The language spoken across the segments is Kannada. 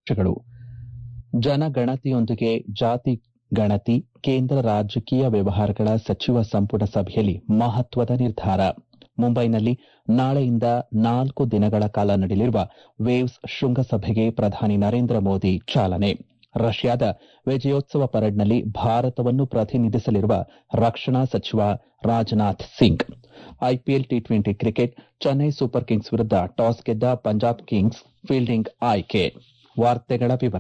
ಗಳು ಜನಗಣತಿಯೊಂದಿಗೆ ಜಾತಿ ಗಣತಿ ಕೇಂದ್ರ ರಾಜಕೀಯ ವ್ಯವಹಾರಗಳ ಸಚಿವ ಸಂಪುಟ ಸಭೆಯಲ್ಲಿ ಮಹತ್ವದ ನಿರ್ಧಾರ ಮುಂಬೈನಲ್ಲಿ ನಾಳೆಯಿಂದ ನಾಲ್ಕು ದಿನಗಳ ಕಾಲ ನಡೆಯಲಿರುವ ವೇವ್ಸ್ ಶೃಂಗಸಭೆಗೆ ಪ್ರಧಾನಿ ನರೇಂದ್ರ ಮೋದಿ ಚಾಲನೆ ರಷ್ಯಾದ ವಿಜಯೋತ್ಸವ ಪರೇಡ್ನಲ್ಲಿ ಭಾರತವನ್ನು ಪ್ರತಿನಿಧಿಸಲಿರುವ ರಕ್ಷಣಾ ಸಚಿವ Rajnath Singh IPL T twenty cricket Chennai super Kings ವಿರುದ್ಧ ಟಾಸ್ ಗೆದ್ದ ಪಂಜಾಬ್ ಕಿಂಗ್ಸ್ ಫೀಲ್ಡಿಂಗ್ ಆಯ್ಕೆ ವಾರ್ತೆಗಳ ವಿವರ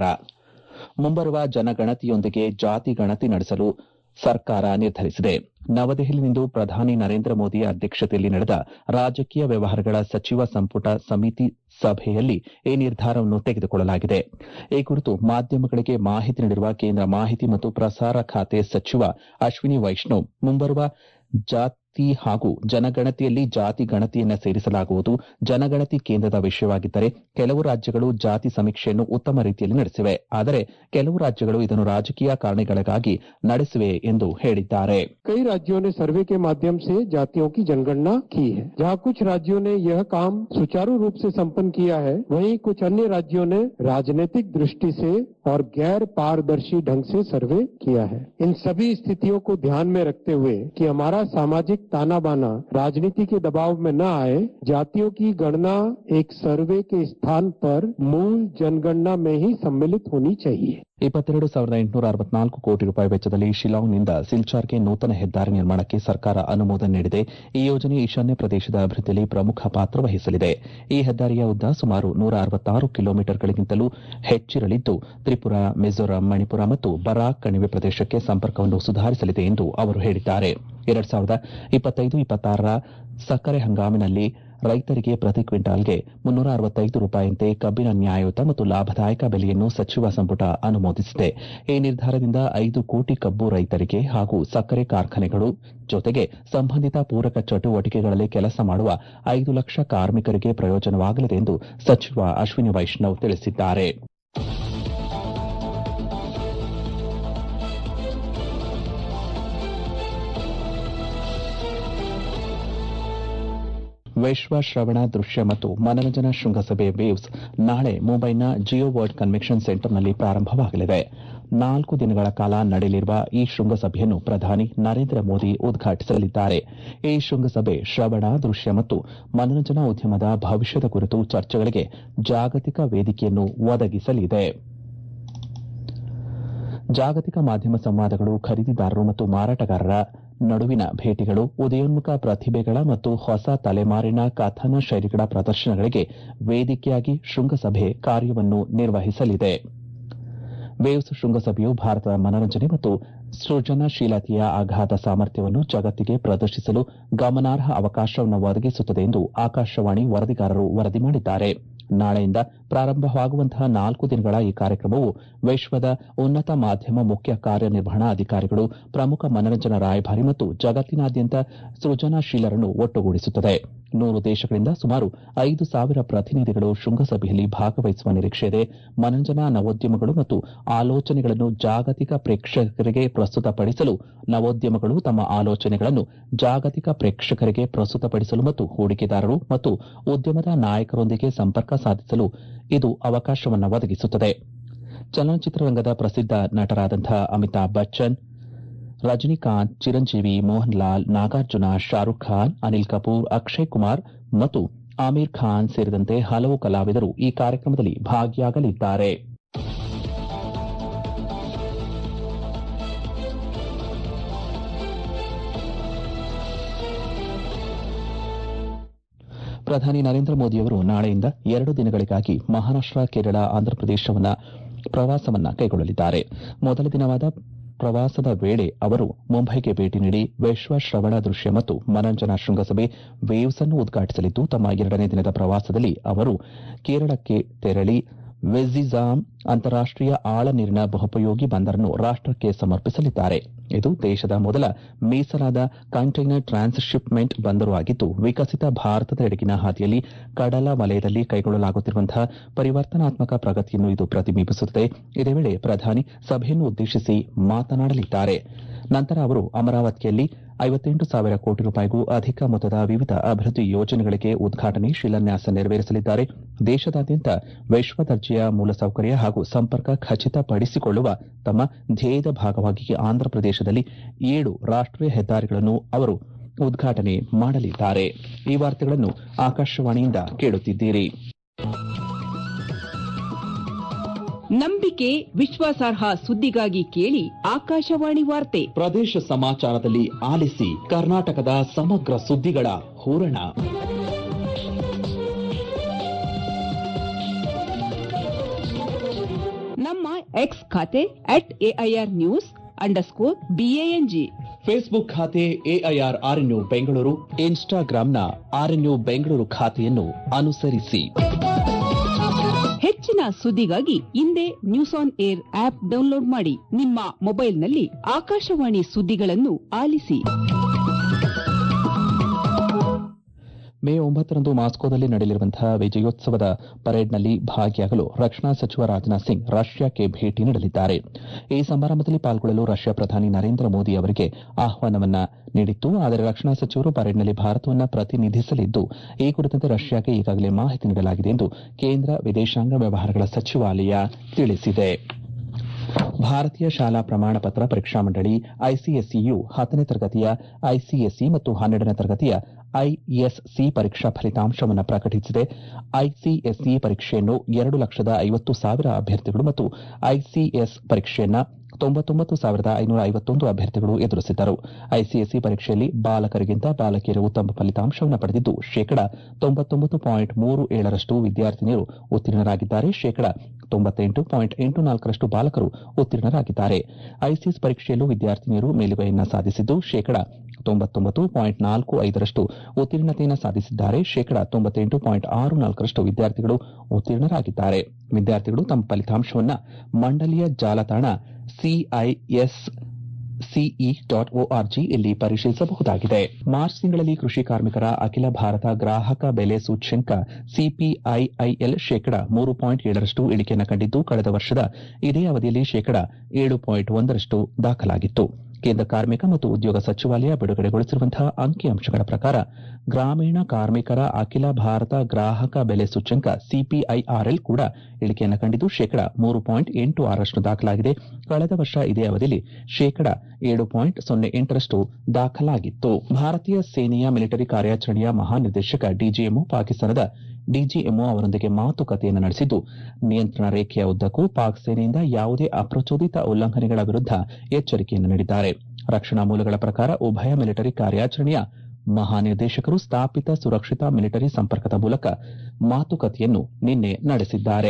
ಮುಂಬರುವ ಜನಗಣತಿಯೊಂದಿಗೆ ಜಾತಿ ಗಣತಿ ನಡೆಸಲು ಸರ್ಕಾರ ನಿರ್ಧರಿಸಿದೆ ನವದೆಹಲಿಯಲ್ಲಿಂದು ಪ್ರಧಾನಿ ನರೇಂದ್ರ ಮೋದಿ ಅಧ್ಯಕ್ಷತೆಯಲ್ಲಿ ನಡೆದ ರಾಜಕೀಯ ವ್ಯವಹಾರಗಳ ಸಚಿವ ಸಂಪುಟ ಸಮಿತಿ ಸಭೆಯಲ್ಲಿ ಈ ನಿರ್ಧಾರವನ್ನು ತೆಗೆದುಕೊಳ್ಳಲಾಗಿದೆ ಈ ಕುರಿತು ಮಾಧ್ಯಮಗಳಿಗೆ ಮಾಹಿತಿ ನೀಡಿರುವ ಕೇಂದ್ರ ಮಾಹಿತಿ ಮತ್ತು ಪ್ರಸಾರ ಖಾತೆ ಸಚಿವ ಅಶ್ವಿನಿ ವೈಷ್ಣವ್ ಮುಂಬರುವ ಜಾತಿ ಹಾಗೂ ಜನಗಣತಿಯಲ್ಲಿ ಜಾತಿ ಗಣತಿಯನ್ನು ಸೇರಿಸಲಾಗುವುದು ಜನಗಣತಿ ಕೇಂದ್ರದ ವಿಷಯವಾಗಿದ್ದರೆ ಕೆಲವು ರಾಜ್ಯಗಳು ಜಾತಿ ಸಮೀಕ್ಷೆಯನ್ನು ಉತ್ತಮ ರೀತಿಯಲ್ಲಿ ನಡೆಸಿವೆ ಆದರೆ ಕೆಲವು ರಾಜ್ಯಗಳು ಇದನ್ನು ರಾಜಕೀಯ ಕಾರಣಗಳಿಗಾಗಿ ನಡೆಸಿವೆ ಎಂದು ಹೇಳಿದ್ದಾರೆ कई राज्यों ने सर्वे के माध्यम से जातियों की जनगणना की है जहां कुछ राज्यों ने यह काम सुचारू रूप से संपन्न किया है वहीं कुछ अन्य राज्यों ने राजनीतिक दृष्टि से और गैर पारदर्शी ढंग से सर्वे किया है इन सभी स्थितियों को ध्यान में रखते हुए कि हमारा सामाजिक ताना बाना राजनीति के दबाव में न आए जातियों की गणना एक सर्वे के स्थान पर मूल जनगणना में ही सम्मिलित होनी चाहिए ಇಪ್ಪತ್ತೆರಡು ಸಾವಿರದ ಎಂಟುನೂರ ಅರವತ್ನಾಲ್ಕು ಕೋಟಿ ರೂಪಾಯಿ ವೆಚ್ಚದಲ್ಲಿ ಶಿಲಾಂಗ್ನಿಂದ ಸಿಲ್ಚಾರ್ಗೆ ನೂತನ ಹೆದ್ದಾರಿ ನಿರ್ಮಾಣಕ್ಕೆ ಸರ್ಕಾರ ಅನುಮೋದನೆ ನೀಡಿದೆ ಈ ಯೋಜನೆ ಈಶಾನ್ಯ ಪ್ರದೇಶದ ಅಭಿವೃದ್ಧಿಯಲ್ಲಿ ಪ್ರಮುಖ ಪಾತ್ರ ವಹಿಸಲಿದೆ ಈ ಹೆದ್ದಾರಿಯ ಉದ್ದ ಸುಮಾರು ನೂರ ಅರವತ್ತಾರು ಕಿಲೋಮೀಟರ್ಗಳಿಗಿಂತಲೂ ಹೆಚ್ಚಿರಲಿದ್ದು ತ್ರಿಪುರಾ ಮಿಜೋರಾಂ ಮಣಿಪುರ ಮತ್ತು ಬರಾಕ್ ಕಣಿವೆ ಪ್ರದೇಶಕ್ಕೆ ಸಂಪರ್ಕವನ್ನು ಸುಧಾರಿಸಲಿದೆ ಎಂದು ಅವರು ಹೇಳಿದ್ದಾರೆ ಎರಡ್ ಸಾವಿರದ ಇಪ್ಪತ್ತೈದು ಇಪ್ಪತ್ತಾರರ ಸಕ್ಕರೆ ಹಂಗಾಮಿನಲ್ಲಿ ರೈತರಿಗೆ ಪ್ರತಿ ಕ್ವಿಂಟಾಲ್ಗೆ ಮುನ್ನೂರ ಅರವತ್ತೈದು ರೂಪಾಯಿಯಂತೆ ಕಬ್ಬಿನ ನ್ಯಾಯಯುತ ಮತ್ತು ಲಾಭದಾಯಕ ಬೆಲೆಯನ್ನು ಸಚಿವ ಸಂಪುಟ ಅನುಮೋದಿಸಿದೆ ಈ ನಿರ್ಧಾರದಿಂದ ಐದು ಕೋಟಿ ಕಬ್ಬು ರೈತರಿಗೆ ಹಾಗೂ ಸಕ್ಕರೆ ಕಾರ್ಖಾನೆಗಳು ಜೊತೆಗೆ ಸಂಬಂಧಿತ ಪೂರಕ ಚಟುವಟಿಕೆಗಳಲ್ಲಿ ಕೆಲಸ ಮಾಡುವ ಐದು ಲಕ್ಷ ಕಾರ್ಮಿಕರಿಗೆ ಪ್ರಯೋಜನವಾಗಲಿದೆ ಎಂದು ಸಚಿವ ಅಶ್ವಿನಿ ವೈಷ್ಣವ್ ತಿಳಿಸಿದ್ದಾರೆ ವಿಶ್ವ ಶ್ರವಣ ದೃಶ್ಯ ಮತ್ತು ಮನರಂಜನಾ ಶೃಂಗಸಭೆ ವೇವ್ಸ್ ನಾಳೆ ಮುಂಬೈನ ಜಿಯೋ ವರ್ಲ್ಡ್ ಕನ್ವೆನ್ಷನ್ ಸೆಂಟರ್ನಲ್ಲಿ ಪ್ರಾರಂಭವಾಗಲಿದೆ ನಾಲ್ಕು ದಿನಗಳ ಕಾಲ ನಡೆಯಲಿರುವ ಈ ಶೃಂಗಸಭೆಯನ್ನು ಪ್ರಧಾನಿ ನರೇಂದ್ರ ಮೋದಿ ಉದ್ಘಾಟಿಸಲಿದ್ದಾರೆ ಈ ಶೃಂಗಸಭೆ ಶ್ರವಣ ದೃಶ್ಯ ಮತ್ತು ಮನರಂಜನಾ ಉದ್ಯಮದ ಭವಿಷ್ಯದ ಕುರಿತು ಚರ್ಚೆಗಳಿಗೆ ಜಾಗತಿಕ ವೇದಿಕೆಯನ್ನು ಒದಗಿಸಲಿದೆ ಜಾಗತಿಕ ಮಾಧ್ಯಮ ಸಂವಾದಗಳು ಖರೀದಿದಾರರು ಮತ್ತು ಮಾರಾಟಗಾರರ ನಡುವಿನ ಭೇಟಿಗಳು ಉದಯೋನ್ಮುಖ ಪ್ರತಿಭೆಗಳ ಮತ್ತು ಹೊಸ ತಲೆಮಾರಿನ ಕಥನ ಶೈಲಿಗಳ ಪ್ರದರ್ಶನಗಳಿಗೆ ವೇದಿಕೆಯಾಗಿ ಶೃಂಗಸಭೆ ಕಾರ್ಯವನ್ನು ನಿರ್ವಹಿಸಲಿದೆ ವೇವ್ಸ್ ಶೃಂಗಸಭೆಯು ಭಾರತದ ಮನರಂಜನೆ ಮತ್ತು ಸೃಜನಶೀಲತೆಯ ಅಗಾಧ ಸಾಮರ್ಥ್ಯವನ್ನು ಜಗತ್ತಿಗೆ ಪ್ರದರ್ಶಿಸಲು ಗಮನಾರ್ಹ ಅವಕಾಶವನ್ನು ಒದಗಿಸುತ್ತದೆ ಎಂದು ಆಕಾಶವಾಣಿ ವರದಿಗಾರರು ವರದಿ ಮಾಡಿದ್ದಾರೆ ನಾಳೆಯಿಂದ ಪ್ರಾರಂಭವಾಗುವಂತಹ ನಾಲ್ಕು ದಿನಗಳ ಈ ಕಾರ್ಯಕ್ರಮವು ವಿಶ್ವದ ಉನ್ನತ ಮಾಧ್ಯಮ ಮುಖ್ಯ ಕಾರ್ಯನಿರ್ವಹಣಾ ಅಧಿಕಾರಿಗಳು ಪ್ರಮುಖ ಮನರಂಜನಾ ರಾಯಭಾರಿ ಮತ್ತು ಜಗತ್ತಿನಾದ್ಯಂತ ಸೃಜನಶೀಲರನ್ನು ಒಟ್ಟುಗೂಡಿಸುತ್ತದೆ ನೂರು ದೇಶಗಳಿಂದ ಸುಮಾರು ಐದು ಸಾವಿರ ಪ್ರತಿನಿಧಿಗಳು ಶೃಂಗಸಭೆಯಲ್ಲಿ ಭಾಗವಹಿಸುವ ನಿರೀಕ್ಷೆಯಿದೆ ಮನರಂಜನಾ ನವೋದ್ಯಮಗಳು ಮತ್ತು ಆಲೋಚನೆಗಳನ್ನು ಜಾಗತಿಕ ಪ್ರೇಕ್ಷಕರಿಗೆ ಪ್ರಸ್ತುತಪಡಿಸಲು ನವೋದ್ಯಮಗಳು ತಮ್ಮ ಆಲೋಚನೆಗಳನ್ನು ಜಾಗತಿಕ ಪ್ರೇಕ್ಷಕರಿಗೆ ಪ್ರಸ್ತುತಪಡಿಸಲು ಮತ್ತು ಹೂಡಿಕೆದಾರರು ಮತ್ತು ಉದ್ಯಮದ ನಾಯಕರೊಂದಿಗೆ ಸಂಪರ್ಕ ಸಾಧಿಸಲು ಇದು ಅವಕಾಶವನ್ನು ಒದಗಿಸುತ್ತದೆ ಚಲನಚಿತ್ರರಂಗದ ಪ್ರಸಿದ್ದ ನಟರಾದಂತಹ ಅಮಿತಾಬ್ ಬಚ್ಚನ್ ರಜನಿಕಾಂತ್ ಚಿರಂಜೀವಿ ಮೋಹನ್ ಲಾಲ್ ನಾಗಾರ್ಜುನ ಶಾರುಖ್ ಖಾನ್ ಅನಿಲ್ ಕಪೂರ್ ಅಕ್ಷಯ್ ಕುಮಾರ್ ಮತ್ತು ಆಮೀರ್ ಖಾನ್ ಸೇರಿದಂತೆ ಹಲವು ಕಲಾವಿದರು ಈ ಕಾರ್ಯಕ್ರಮದಲ್ಲಿ ಭಾಗಿಯಾಗಲಿದ್ದಾರೆ ಪ್ರಧಾನಿ ನರೇಂದ್ರ ಮೋದಿಯವರು ನಾಳೆಯಿಂದ ಎರಡು ದಿನಗಳಿಗಾಗಿ ಮಹಾರಾಷ್ಟ ಕೇರಳ ಆಂಧ್ರಪ್ರದೇಶವನ್ನ ಪ್ರವಾಸವನ್ನ ಕೈಗೊಳ್ಳಲಿದ್ದಾರೆ ಮೊದಲ ದಿನವಾದ ಪ್ರವಾಸದ ವೇಳೆ ಅವರು ಮುಂಬೈಗೆ ಭೇಟಿ ನೀಡಿ ವಿಶ್ವ ಶ್ರವಣ ದೃಶ್ಯ ಮತ್ತು ಮನರಂಜನಾ ಶೃಂಗಸಭೆ ವೇವ್ಸ್ ಅನ್ನು ಉದ್ಘಾಟಿಸಲಿದ್ದು ತಮ್ಮ ಎರಡನೇ ದಿನದ ಪ್ರವಾಸದಲ್ಲಿ ಅವರು ಕೇರಳಕ್ಕೆ ತೆರಳಿ ವೆಜಿಜಾಮ್ ಅಂತಾರಾಷ್ಟೀಯ ಆಳ ನೀರಿನ ಬಹುಪಯೋಗಿ ಬಂದರನ್ನು ರಾಷ್ಟಕ್ಕೆ ಸಮರ್ಪಿಸಲಿದ್ದಾರೆ ಇದು ದೇಶದ ಮೊದಲ ಮೀಸಲಾದ ಕಂಟೈನರ್ ಟ್ರಾನ್ಸ್ಶಿಪ್ಮೆಂಟ್ ಬಂದರು ಆಗಿದ್ದು ವಿಕಸಿತ ಭಾರತದ ಎಡೆಗಿನ ಹಾದಿಯಲ್ಲಿ ಕಡಲ ವಲಯದಲ್ಲಿ ಕೈಗೊಳ್ಳಲಾಗುತ್ತಿರುವಂತಹ ಪರಿವರ್ತನಾತ್ಮಕ ಪ್ರಗತಿಯನ್ನು ಇದು ಪ್ರತಿಬಿಂಬಿಸುತ್ತದೆ ಇದೇ ವೇಳೆ ಪ್ರಧಾನಿ ಸಭೆಯನ್ನು ಉದ್ದೇಶಿಸಿ ಮಾತನಾಡಲಿದ್ದಾರೆ ನಂತರ ಅವರು ಅಮರಾವತಿಯಲ್ಲಿ ಐವತ್ತೆಂಟು ಸಾವಿರ ಕೋಟಿ ರೂಪಾಯಿಗೂ ಅಧಿಕ ಮೊತ್ತದ ವಿವಿಧ ಅಭಿವೃದ್ಧಿ ಯೋಜನೆಗಳಿಗೆ ಉದ್ಘಾಟನೆ ಶಿಲಾನ್ಯಾಸ ನೆರವೇರಿಸಲಿದ್ದಾರೆ ದೇಶದಾದ್ಯಂತ ವಿಶ್ವದರ್ಜೆಯ ಮೂಲಸೌಕರ್ಯ ಹಾಗೂ ಸಂಪರ್ಕ ಖಚಿತಪಡಿಸಿಕೊಳ್ಳುವ ತಮ್ಮ ಧ್ಯೇಯದ ಭಾಗವಾಗಿ ಆಂಧ್ರಪ್ರದೇಶದಲ್ಲಿ ಏಳು ರಾಷ್ಟೀಯ ಹೆದ್ದಾರಿಗಳನ್ನು ಅವರು ಉದ್ಘಾಟನೆ ಮಾಡಲಿದ್ದಾರೆ ಈ ವಾರ್ತೆಗಳನ್ನು ಆಕಾಶವಾಣಿಯಿಂದ ಕೇಳುತ್ತಿದ್ದೀರಿ ನಂಬಿಕೆ ವಿಶ್ವಾಸಾರ್ಹ ಸುದ್ದಿಗಾಗಿ ಕೇಳಿ ಆಕಾಶವಾಣಿ ವಾರ್ತೆ ಪ್ರದೇಶ ಸಮಾಚಾರದಲ್ಲಿ ಆಲಿಸಿ ಕರ್ನಾಟಕದ ಸಮಗ್ರ ಸುದ್ದಿಗಳ ಹೂರಣ ನಮ್ಮ ಎಕ್ಸ್ ಖಾತೆ at AIR news underscore B A N G Facebook ಖಾತೆ ಎಐಆರ್ ಆರ್ಎನ್ಯು ಬೆಂಗಳೂರು ಇನ್ಸ್ಟಾಗ್ರಾಂನ ಆರ್ಎನ್ಯು ಬೆಂಗಳೂರು ಖಾತೆಯನ್ನು ಅನುಸರಿಸಿ ಹೆಚ್ಚಿನ ಸುದ್ದಿಗಾಗಿ ಹಿಂದೆ news on air app download ಮಾಡಿ ನಿಮ್ಮ ಮೊಬೈಲ್ನಲ್ಲಿ ಆಕಾಶವಾಣಿ ಸುದ್ದಿಗಳನ್ನು ಆಲಿಸಿ ಮೇ ಒಂಬತ್ತರಂದು ಮಾಸ್ಕೋದಲ್ಲಿ ನಡೆಯಲಿರುವಂತಹ ವಿಜಯೋತ್ಸವದ ಪರೇಡ್ನಲ್ಲಿ ಭಾಗಿಯಾಗಲು ರಕ್ಷಣಾ ಸಚಿವ ರಾಜನಾಥ್ ಸಿಂಗ್ ರಷ್ಯಾಕ್ಕೆ ಭೇಟಿ ನೀಡಲಿದ್ದಾರೆ ಈ ಸಮಾರಂಭದಲ್ಲಿ ಪಾಲ್ಗೊಳ್ಳಲು ರಷ್ಯಾ ಪ್ರಧಾನಿ ನರೇಂದ್ರ ಮೋದಿ ಅವರಿಗೆ ಆಹ್ವಾನವನ್ನ ನೀಡಿತ್ತು ಆದರೆ ರಕ್ಷಣಾ ಸಚಿವರು ಪರೇಡ್ನಲ್ಲಿ ಭಾರತವನ್ನು ಪ್ರತಿನಿಧಿಸಲಿದ್ದು ಈ ಕುರಿತಂತೆ ರಷ್ಯಾಗೆ ಈಗಾಗಲೇ ಮಾಹಿತಿ ನೀಡಲಾಗಿದೆ ಎಂದು ಕೇಂದ್ರ ವಿದೇಶಾಂಗ ವ್ಯವಹಾರಗಳ ಸಚಿವಾಲಯ ತಿಳಿಸಿದೆ ಭಾರತೀಯ ಶಾಲಾ ಪ್ರಮಾಣ ಪತ್ರ ಪರೀಕ್ಷಾ ಮಂಡಳಿ ಐಸಿಎಸ್ಇಯು ಹತ್ತನೇ ತರಗತಿಯ ಐಸಿಎಸ್ಇ ಮತ್ತು ಹನ್ನೆರಡನೇ ತರಗತಿಯ ಐಎಸ್ಸಿ ಪರೀಕ್ಷಾ ಫಲಿತಾಂಶವನ್ನು ಪ್ರಕಟಿಸಿದೆ ಐಸಿಎಸ್ಇ ಪರೀಕ್ಷೆಯನ್ನು ಎರಡು ಲಕ್ಷದ ಐವತ್ತು ಸಾವಿರ ಅಭ್ಯರ್ಥಿಗಳು ಮತ್ತು ಐಸಿಎಸ್ ಪರೀಕ್ಷೆಯನ್ನ ತೊಂಬತ್ತೊಂಬತ್ತು ಸಾವಿರದ ಐನೂರ ಐವತ್ತೊಂದು ಅಭ್ಯರ್ಥಿಗಳು ಎದುರಿಸಿದ್ದರು ಐಸಿಎಸ್ಇ ಪರೀಕ್ಷೆಯಲ್ಲಿ ಬಾಲಕರಿಗಿಂತ ಬಾಲಕಿಯರು ಉತ್ತಮ ಫಲಿತಾಂಶವನ್ನು ಪಡೆದಿದ್ದು ಶೇಕಡ ತೊಂಬತ್ತೊಂಬತ್ತು ಪಾಯಿಂಟ್ ಮೂರು ಏಳರಷ್ಟು ವಿದ್ಯಾರ್ಥಿನಿಯರು ಉತ್ತೀರ್ಣರಾಗಿದ್ದಾರೆ ಶೇಕಡ ತೊಂಬತ್ತೆಂಟು ಪಾಯಿಂಟ್ ಎಂಟು ನಾಲ್ಕರಷ್ಟು ಬಾಲಕರು ಉತ್ತೀರ್ಣರಾಗಿದ್ದಾರೆ ಐಸಿಎಸ್ ಪರೀಕ್ಷೆಯಲ್ಲೂ ವಿದ್ಯಾರ್ಥಿನಿಯರು ಮೇಲುಗೈಯನ್ನು ಸಾಧಿಸಿದ್ದು ಶೇಕಡ ತೊಂಬತ್ತೊಂಬತ್ತು ಪಾಯಿಂಟ್ ನಾಲ್ಕು ಐದರಷ್ಟು ಉತ್ತೀರ್ಣತೆಯನ್ನು ಸಾಧಿಸಿದ್ದಾರೆ ಶೇಕಡ ತೊಂಬತ್ತೆಂಟು ಪಾಯಿಂಟ್ ಆರು ನಾಲ್ಕರಷ್ಟು ವಿದ್ಯಾರ್ಥಿಗಳು ಉತ್ತೀರ್ಣರಾಗಿದ್ದಾರೆ ವಿದ್ಯಾರ್ಥಿಗಳು ತಮ್ಮ ಫಲಿತಾಂಶವನ್ನು ಮಂಡಳಿಯ ಜಾಲತಾಣ ಸಿಐಎಸ್ ಸಿಇ ಡಾಟ್ ಒಆರ್ಜಿ ಇಲ್ಲಿ ಪರಿಶೀಲಿಸಬಹುದಾಗಿದೆ ಮಾರ್ಚ್ ತಿಂಗಳಲ್ಲಿ ಕೃಷಿ ಕಾರ್ಮಿಕರ ಅಖಿಲ ಭಾರತ ಗ್ರಾಹಕ ಬೆಲೆ ಸೂಚ್ಯಂಕ ಸಿಪಿಐಐಎಲ್ ಶೇಕಡ ಮೂರು ಪಾಯಿಂಟ್ ಏಳರಷ್ಟು ಇಳಿಕೆಯನ್ನು ಕಂಡಿದ್ದು ಕಳೆದ ವರ್ಷದ ಇದೇ ಅವಧಿಯಲ್ಲಿ ಶೇಕಡ ಏಳು ಪಾಯಿಂಟ್ ಒಂದರಷ್ಟು ದಾಖಲಾಗಿತ್ತು ಕೇಂದ್ರ ಕಾರ್ಮಿಕ ಮತ್ತು ಉದ್ಯೋಗ ಸಚಿವಾಲಯ ಬಿಡುಗಡೆಗೊಳಿಸಿರುವಂತಹ ಅಂಕಿಅಂಶಗಳ ಪ್ರಕಾರ ಗ್ರಾಮೀಣ ಕಾರ್ಮಿಕರ ಅಖಿಲ ಭಾರತ ಗ್ರಾಹಕ ಬೆಲೆ ಸೂಚ್ಯಂಕ ಸಿಪಿಐಆರ್ಎಲ್ ಕೂಡ ಇಳಿಕೆಯನ್ನು ಕಂಡಿದ್ದು ಶೇಕಡ ಮೂರು ಪಾಯಿಂಟ್ ಎಂಟು ಆರರಷ್ಟು ದಾಖಲಾಗಿದೆ ಕಳೆದ ವರ್ಷ ಇದೇ ಅವಧಿಯಲ್ಲಿ ಶೇಕಡ ಏಳು ಪಾಯಿಂಟ್ ಸೊನ್ನೆ ಎಂಟರಷ್ಟು ದಾಖಲಾಗಿತ್ತು ಭಾರತೀಯ ಸೇನೆಯ ಮಿಲಿಟರಿ ಕಾರ್ಯಾಚರಣೆಯ ಮಹಾನಿರ್ದೇಶಕ ಡಿಜಿಎಂಒ ಪಾಕಿಸ್ತಾನದ ಡಿಜಿಎಂಒ ಅವರೊಂದಿಗೆ ಮಾತುಕತೆಯನ್ನು ನಡೆಸಿದ್ದು ನಿಯಂತ್ರಣ ರೇಖೆಯ ಉದ್ದಕ್ಕೂ ಪಾಕ್ ಸೇನೆಯಿಂದ ಯಾವುದೇ ಅಪ್ರಚೋದಿತ ಉಲ್ಲಂಘನೆಗಳ ವಿರುದ್ಧ ಎಚ್ಚರಿಕೆಯನ್ನು ನೀಡಿದ್ದಾರೆ ರಕ್ಷಣಾ ಮೂಲಗಳ ಪ್ರಕಾರ ಉಭಯ ಮಿಲಿಟರಿ ಕಾರ್ಯಾಚರಣೆಯ ಮಹಾನಿರ್ದೇಶಕರು ಸ್ಥಾಪಿತ ಸುರಕ್ಷಿತ ಮಿಲಿಟರಿ ಸಂಪರ್ಕದ ಮೂಲಕ ಮಾತುಕತೆಯನ್ನು ನಿನ್ನೆ ನಡೆಸಿದ್ದಾರೆ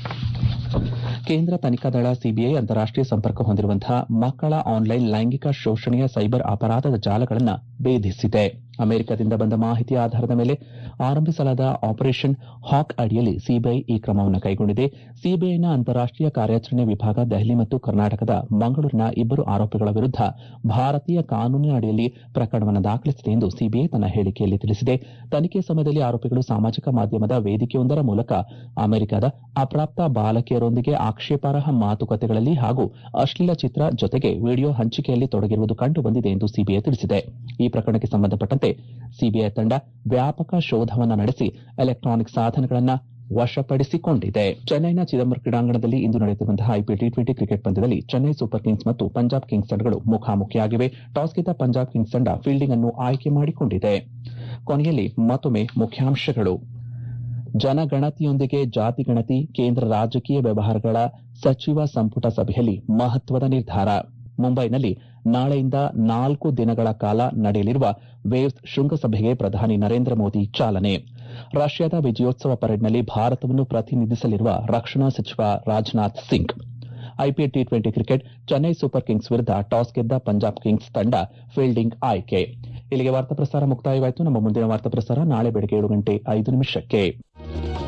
ಕೇಂದ್ರ ತನಿಖಾ ದಳ ಸಿಬಿಐ ಅಂತಾರಾಷ್ಟೀಯ ಸಂಪರ್ಕ ಹೊಂದಿರುವಂತಹ ಮಕ್ಕಳ ಆನ್ಲೈನ್ ಲೈಂಗಿಕ ಶೋಷಣೆಯ ಸೈಬರ್ ಅಪರಾಧದ ಜಾಲಗಳನ್ನು ಭೇದಿಸಿದೆ ಅಮೆರಿಕದಿಂದ ಬಂದ ಮಾಹಿತಿಯ ಆಧಾರದ ಮೇಲೆ ಆರಂಭಿಸಲಾದ ಆಪರೇಷನ್ ಹಾಕ್ ಅಡಿಯಲ್ಲಿ ಸಿಬಿಐ ಈ ಕ್ರಮವನ್ನು ಕೈಗೊಂಡಿದೆ ಸಿಬಿಐನ ಅಂತಾರಾಷ್ಟೀಯ ಕಾರ್ಯಾಚರಣೆ ವಿಭಾಗ ದೆಹಲಿ ಮತ್ತು ಕರ್ನಾಟಕದ ಮಂಗಳೂರಿನ ಇಬ್ಬರು ಆರೋಪಿಗಳ ವಿರುದ್ಧ ಭಾರತೀಯ ಕಾನೂನಿನ ಅಡಿಯಲ್ಲಿ ಪ್ರಕರಣವನ್ನು ದಾಖಲಿಸಿದೆ ಎಂದು ಸಿಬಿಐ ತನ್ನ ಹೇಳಿಕೆಯಲ್ಲಿ ತಿಳಿಸಿದೆ ತನಿಖೆ ಸಮಯದಲ್ಲಿ ಆರೋಪಿಗಳು ಸಾಮಾಜಿಕ ಮಾಧ್ಯಮದ ವೇದಿಕೆಯೊಂದರ ಮೂಲಕ ಅಮೆರಿಕದ ಅಪ್ರಾಪ್ತ ಬಾಲಕಿಯರೊಂದಿಗೆ ಆಕ್ಷೇಪಾರ್ಹ ಮಾತುಕತೆಗಳಲ್ಲಿ ಹಾಗೂ ಅಶ್ಲೀಲ ಚಿತ್ರ ಜೊತೆಗೆ ವಿಡಿಯೋ ಹಂಚಿಕೆಯಲ್ಲಿ ತೊಡಗಿರುವುದು ಕಂಡುಬಂದಿದೆ ಎಂದು ಸಿಬಿಐ ತಿಳಿಸಿದೆ ಈ ಪ್ರಕರಣಕ್ಕೆ ಸಂಬಂಧಪಟ್ಟಂತೆ ಸಿಬಿಐ ತಂಡ ವ್ಯಾಪಕ ಶೋಧವನ್ನು ನಡೆಸಿ ಎಲೆಕ್ಟ್ರಾನಿಕ್ ಸಾಧನಗಳನ್ನು ವಶಪಡಿಸಿಕೊಂಡಿದೆ ಚೆನ್ನೈನ ಚಿದಂಬರಂ ಕ್ರೀಡಾಂಗಣದಲ್ಲಿ ಇಂದು ನಡೆಯುತ್ತಿರುವಂತಹ ಐಪಿಎಲ್ ಟಿ ಟ್ವೆಂಟಿ ಕ್ರಿಕೆಟ್ ಪಂದ್ಯದಲ್ಲಿ ಚೆನ್ನೈ ಸೂಪರ್ ಕಿಂಗ್ಸ್ ಮತ್ತು ಪಂಜಾಬ್ ಕಿಂಗ್ಸ್ ತಂಡಗಳು ಮುಖಾಮುಖಿಯಾಗಿವೆ ಟಾಸ್ ಗೆದ್ದ ಪಂಜಾಬ್ ಕಿಂಗ್ಸ್ ತಂಡ ಫೀಲ್ಡಿಂಗ್ ಅನ್ನು ಆಯ್ಕೆ ಮಾಡಿಕೊಂಡಿದೆ ಕೊನೆಯಲ್ಲಿ ಮತ್ತೊಮ್ಮೆ ಮುಖ್ಯಾಂಶಗಳು ಜನಗಣತಿಯೊಂದಿಗೆ ಜಾತಿ ಗಣತಿ ಕೇಂದ್ರ ರಾಜಕೀಯ ವ್ಯವಹಾರಗಳ ಸಚಿವ ಸಂಪುಟ ಸಭೆಯಲ್ಲಿ ಮಹತ್ವದ ನಿರ್ಧಾರ ಮುಂಬೈನಲ್ಲಿ ನಾಳೆಯಿಂದ ನಾಲ್ಕು ದಿನಗಳ ಕಾಲ ನಡೆಯಲಿರುವ ವೇವ್ಸ್ ಶೃಂಗಸಭೆಗೆ ಪ್ರಧಾನಿ ನರೇಂದ್ರ ಮೋದಿ ಚಾಲನೆ ರಷ್ಯಾದ ವಿಜಯೋತ್ಸವ ಪರೇಡ್ನಲ್ಲಿ ಭಾರತವನ್ನು ಪ್ರತಿನಿಧಿಸಲಿರುವ ರಕ್ಷಣಾ ಸಚಿವ Rajnath Singh IPL T twenty cricket Chennai super Kings ವಿರುದ್ಧ ಟಾಸ್ ಗೆದ್ದ ಪಂಜಾಬ್ ಕಿಂಗ್ಸ್ ತಂಡ ಫೀಲ್ಡಿಂಗ್ ಆಯ್ಕೆ ಇಲ್ಲಿಗೆ ವಾರ್ತಾ ಪ್ರಸಾರ ಮುಕ್ತಾಯವಾಯಿತು ನಮ್ಮ ಮುಂದಿನ ವಾರ್ತಾ ಪ್ರಸಾರ ನಾಳೆ ಬೆಳಗ್ಗೆ ಏಳು ಗಂಟೆ ಐದು ನಿಮಿಷಕ್ಕೆ